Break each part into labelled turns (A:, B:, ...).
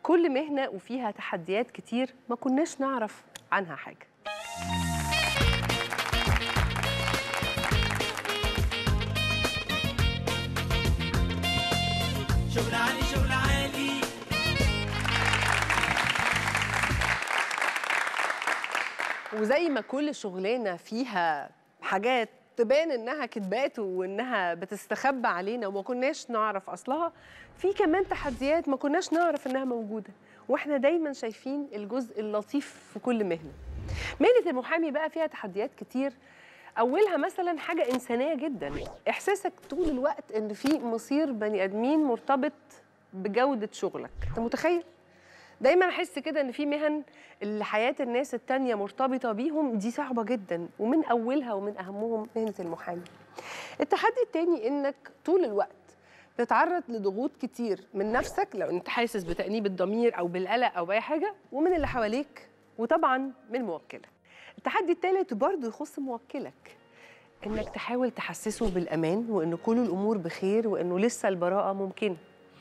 A: كل مهنة وفيها تحديات كتير ما كناش نعرف عنها حاجة
B: شغل عالي شغل عالي
A: وزي ما كل شغلانه فيها حاجات تبان انها كدبات وانها بتستخبى علينا وما كناش نعرف اصلها في كمان تحديات ما كناش نعرف انها موجوده واحنا دايما شايفين الجزء اللطيف في كل مهنه مهنه المحامي بقى فيها تحديات كتير اولها مثلا حاجه انسانيه جدا احساسك طول الوقت ان في مصير بني ادمين مرتبط بجوده شغلك انت متخيل دايما احس كده ان في مهن اللي حياه الناس التانية مرتبطه بيهم دي صعبه جدا ومن اولها ومن اهمهم مهنه المحامي التحدي التاني انك طول الوقت تتعرض لضغوط كتير من نفسك لو انت حاسس بتأنيب الضمير او بالقلق او باي حاجه ومن اللي حواليك وطبعا من موكلك التحدي الثالث برضه يخص موكلك انك تحاول تحسسه بالامان وان كل الامور بخير وانه لسه البراءه ممكنه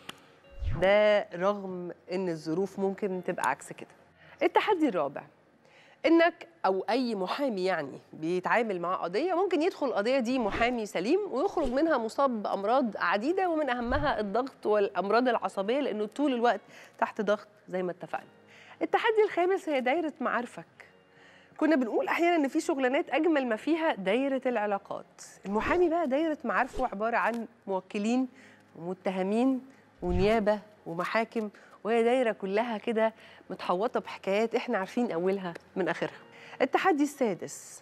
A: ده رغم ان الظروف ممكن تبقى عكس كده التحدي الرابع انك او اي محامي يعني بيتعامل مع قضيه ممكن يدخل القضيه دي محامي سليم ويخرج منها مصاب بامراض عديده ومن اهمها الضغط والامراض العصبيه لانه طول الوقت تحت ضغط زي ما اتفقنا التحدي الخامس هي دايره معارفك كنا بنقول احيانا ان في شغلانات اجمل ما فيها دايره العلاقات المحامي بقى دايره معارفه عباره عن موكلين ومتهمين ونيابه ومحاكم وهي دايره كلها كده متحوطه بحكايات احنا عارفين اولها من اخرها التحدي السادس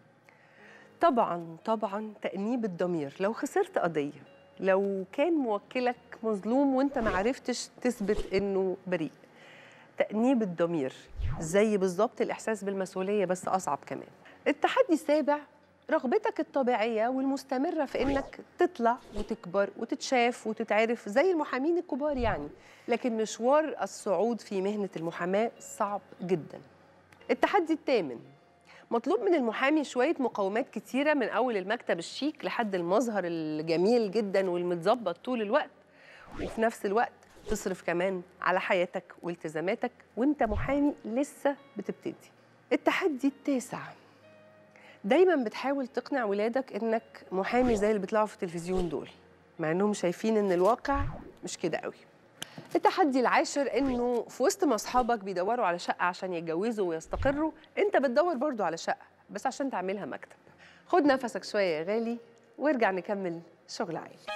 A: طبعا طبعا تأنيب الضمير لو خسرت قضيه لو كان موكلك مظلوم وانت ما عرفتش تثبت انه بريء تأنيب الضمير زي بالظبط الإحساس بالمسؤولية بس أصعب كمان التحدي السابع رغبتك الطبيعية والمستمرة في إنك تطلع وتكبر وتتشاف وتتعرف زي المحامين الكبار يعني لكن مشوار الصعود في مهنة المحاماة صعب جدا التحدي الثامن مطلوب من المحامي شوية مقومات كتيرة من أول المكتب الشيك لحد المظهر الجميل جدا والمتظبط طول الوقت وفي نفس الوقت تصرف كمان على حياتك والتزاماتك وانت محامي لسه بتبتدي التحدي التاسع دايما بتحاول تقنع ولادك انك محامي زي اللي بيطلعوا في التلفزيون دول مع انهم شايفين ان الواقع مش كده قوي التحدي العاشر انه في وسط ما اصحابك بيدوروا على شقه عشان يتجوزوا ويستقروا انت بتدور برضو على شقه بس عشان تعملها مكتب خد نفسك شويه يا غالي وارجع نكمل شغل عائلي